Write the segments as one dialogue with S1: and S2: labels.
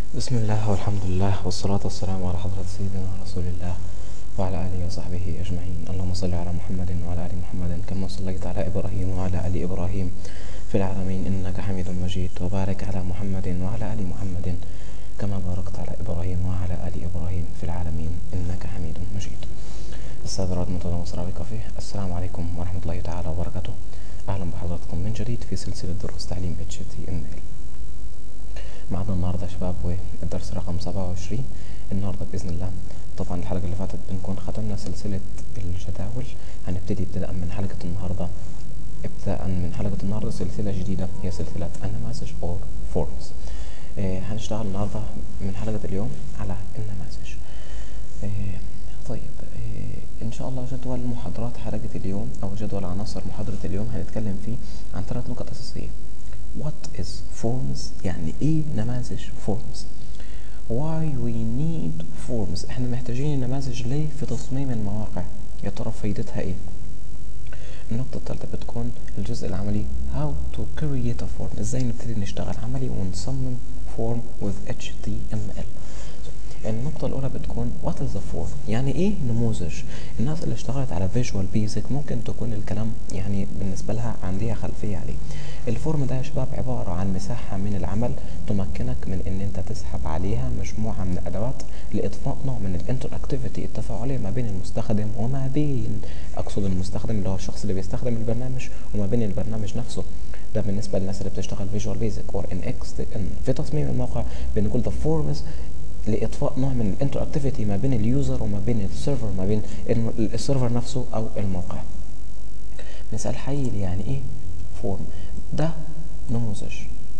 S1: بسم الله والحمد لله والصلاة والسلام على حضرة سيدنا رسول الله وعلى آله وصحبه أجمعين اللهم صل على محمد وعلى آل محمد كما صليت على إبراهيم وعلى آل إبراهيم في العالمين إنك حميد مجيد وبارك على محمد وعلى آل محمد كما باركت على إبراهيم وعلى آل إبراهيم في العالمين إنك حميد مجيد السادة راد منتظم مصر كافيه السلام عليكم ورحمة الله تعالى وبركاته أهلا بحضراتكم من جديد في سلسلة دروس تعليم HTML معنا النهارده يا شباب والدرس رقم سبعة وعشرين النهارده بإذن الله طبعا الحلقة اللي فاتت بنكون ختمنا سلسلة الجداول هنبتدي ابتداء من حلقة النهارده ابتداء من حلقة النهارده سلسلة جديدة هي سلسلة النماذج أو فورمز آه هنشتغل النهارده من حلقة اليوم على النماذج آه طيب آه ان شاء الله جدول محاضرات حلقة اليوم او جدول عناصر محاضرة اليوم هنتكلم فيه عن ثلاث نقط اساسية what is forms يعني ايه نماذج forms why we need forms احنا محتاجين نماذج ليه في تصميم المواقع يا ترى فايدتها ايه النقطة الثالثة بتكون الجزء العملي how to create a form ازاي نبتدي نشتغل عملي ونصمم form with HTML النقطة الأولى بتكون what is a form يعني إيه نموذج الناس اللي اشتغلت على visual basic ممكن تكون الكلام يعني بالنسبة لها عندها خلفية عليه الفورم ده يا شباب عبارة عن مساحة من العمل تمكنك من إن أنت تسحب عليها مجموعة من الأدوات لإضفاء نوع من الانتراكتيفيتي التفاعلية ما بين المستخدم وما بين أقصد المستخدم اللي هو الشخص اللي بيستخدم البرنامج وما بين البرنامج نفسه ده بالنسبة للناس اللي بتشتغل فيجوال بيزك or in X في تصميم الموقع بنقول the form is لاطفاء نوع من الانتراكتيفيتي ما بين اليوزر وما بين السيرفر ما بين السيرفر نفسه او الموقع مثال حي يعني ايه فورم ده نموذج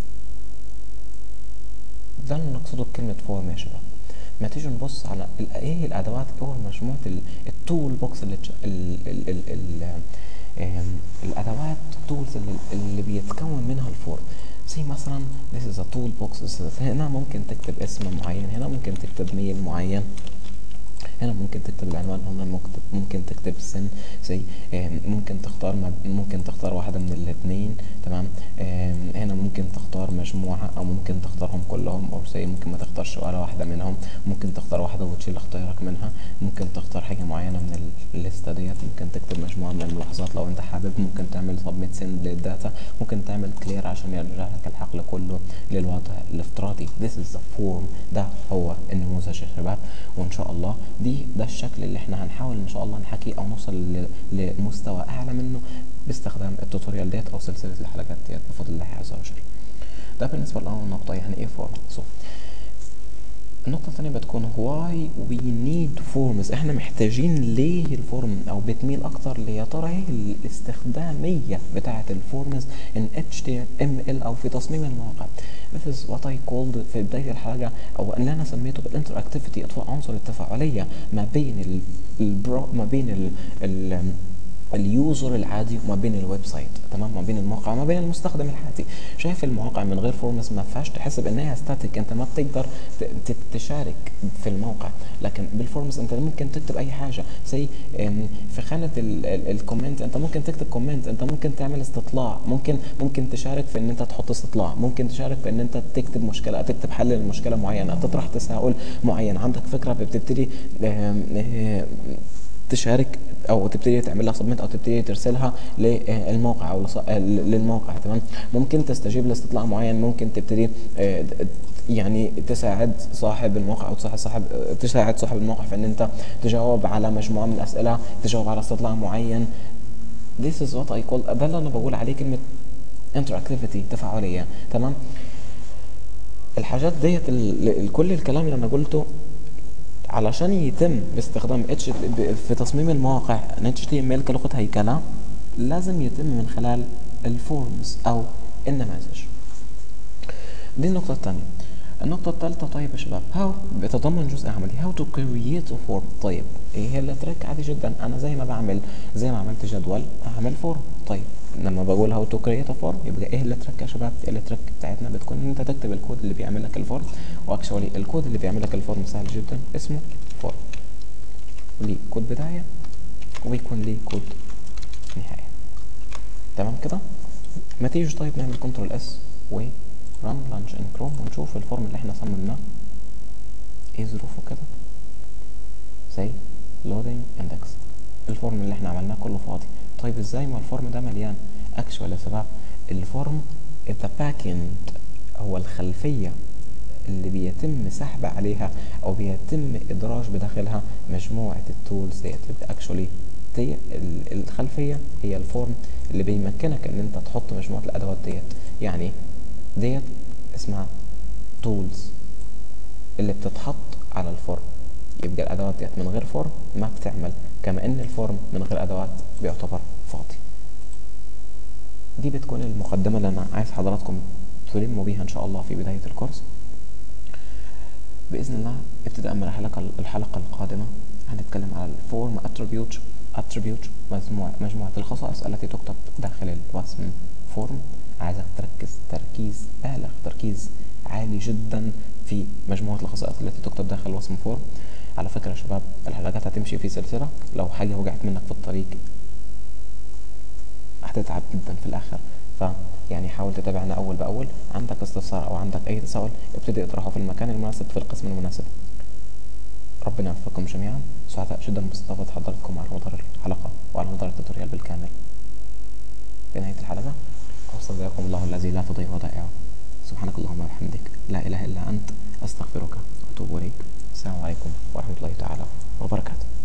S1: ده اللي نقصده بكلمه فورم يا شباب ما تيجي نبص على ايه الادوات او مجموعه التول بوكس اللي ال ال ال ال الادوات التولز اللي, اللي بيتكون منها الفورم زي مثلا this is a tool box هنا ممكن تكتب اسم معين هنا ممكن تكتب ميل معين هنا ممكن تكتب العنوان هنا ممكن تكتب سن زي ممكن تختار ممكن تختار واحدة من الاثنين تمام هنا ممكن تختار مجموعة او ممكن تختارهم كلهم او زي ممكن ما تختارش ولا واحدة منهم ممكن تختار واحدة وتشيل اختيارك منها ممكن تختار حاجة معينة من الليستة ديت ممكن تكتب مجموعة من الملاحظات لو انت حابب ممكن تعمل سبميت سند للداتا ممكن تعمل كلير عشان يرجع لك الحقل كله للوضع الافتراضي this is the form ده هو النموذج يا شباب وان شاء الله دي ده الشكل اللي احنا هنحاول ان شاء الله نحكي او نوصل لمستوى اعلى منه باستخدام التوتوريال ديت او سلسله الحلقات ديت بفضل الله عز وجل ده بالنسبه لاول نقطه يعني ايه فورم so. النقطة الثانية بتكون why we need forms احنا محتاجين ليه الفورم او بتميل اكتر ليا ترى ايه الاستخدامية بتاعة الفورمز in HTML او في تصميم المواقع This is what I called في بداية الحلقة او اللي انا سميته بالانتراكتيفيتي اضفاء عنصر التفاعلية ما بين ال البرو ما بين ال ال اليوزر العادي وما بين الويب سايت تمام ما بين الموقع وما بين المستخدم العادي شايف المواقع من غير فورمز ما فيهاش تحس بانها ستاتيك انت ما بتقدر تشارك في الموقع لكن بالفورمز انت ممكن تكتب اي حاجه زي في خانه الكومنت انت ممكن تكتب كومنت انت ممكن تعمل استطلاع ممكن ممكن تشارك في ان انت تحط استطلاع ممكن تشارك في ان انت تكتب مشكله تكتب حل لمشكله معينه تطرح تساؤل معين عندك فكره بتبتدي تشارك او تبتدي تعمل لها سبميت او تبتدي ترسلها للموقع او للموقع تمام ممكن تستجيب لاستطلاع معين ممكن تبتدي يعني تساعد صاحب الموقع او تساعد صاحب تساعد صاحب الموقع في ان انت تجاوب على مجموعه من الاسئله تجاوب على استطلاع معين This is what I call ده اللي انا بقول عليه كلمه interactivity تفاعليه تمام الحاجات ديت كل الكلام اللي انا قلته علشان يتم باستخدام اتش في تصميم المواقع HTML كلغة هيكلة لازم يتم من خلال الفورمز او النماذج دي النقطة الثانية النقطة الثالثة طيب يا شباب هاو بيتضمن جزء عملي هاو تو كرييت فورم طيب ايه هي التريك عادي جدا انا زي ما بعمل زي ما عملت جدول اعمل فورم طيب لما بقول هاو تو كرييت فورم يبقى ايه التريك يا شباب التريك بتاعتنا بتكون ان انت تكتب الكود اللي بيعمل لك الفورم واكشولي الكود اللي بيعمل لك الفورم سهل جدا اسمه فورم ليه كود بداية وبيكون ليه كود نهاية تمام كده ما تيجي طيب نعمل كنترول اس و ران لانش ان كروم ونشوف الفورم اللي احنا صممناه ايه ظروفه كده زي loading index الفورم اللي احنا عملناه كله فاضي طيب ازاي ما الفورم ده مليان اكشوال يا شباب الفورم the backend هو الخلفية اللي بيتم سحب عليها او بيتم ادراج بداخلها مجموعة التولز ديت يبقى اكشولي دي الخلفية هي الفورم اللي بيمكنك ان انت تحط مجموعة الادوات ديت يعني ديت اسمها تولز اللي بتتحط على الفورم يبقى الادوات ديت من غير فورم ما بتعمل كما ان الفورم من غير ادوات بيعتبر فاضي دي بتكون المقدمة اللي انا عايز حضراتكم تلموا بيها ان شاء الله في بداية الكورس باذن الله ابتداء من الحلقة الحلقة القادمة هنتكلم على الفورم اتريبيوت اتريبيوت مجموعة مجموعة الخصائص التي تكتب داخل الوصم فورم عايزك تركز تركيز بالغ تركيز عالي جدا في مجموعة الخصائص التي تكتب داخل وصم فورم على فكرة يا شباب الحلقات هتمشي في سلسلة لو حاجة وقعت منك في الطريق هتتعب جدا في الآخر ف يعني حاول تتابعنا أول بأول عندك استفسار أو عندك أي تساؤل ابتدي اطرحه في المكان المناسب في القسم المناسب ربنا يوفقكم جميعا سعداء جدا باستضافة حضراتكم على مدار الحلقة وعلى مدار التوتوريال بالكامل في نهاية الحلقة أستودعكم الله الذي لا تضيع ودائعه سبحانك اللهم وبحمدك لا إله إلا أنت أستغفرك وأتوب إليك السلام عليكم ورحمة الله تعالى وبركاته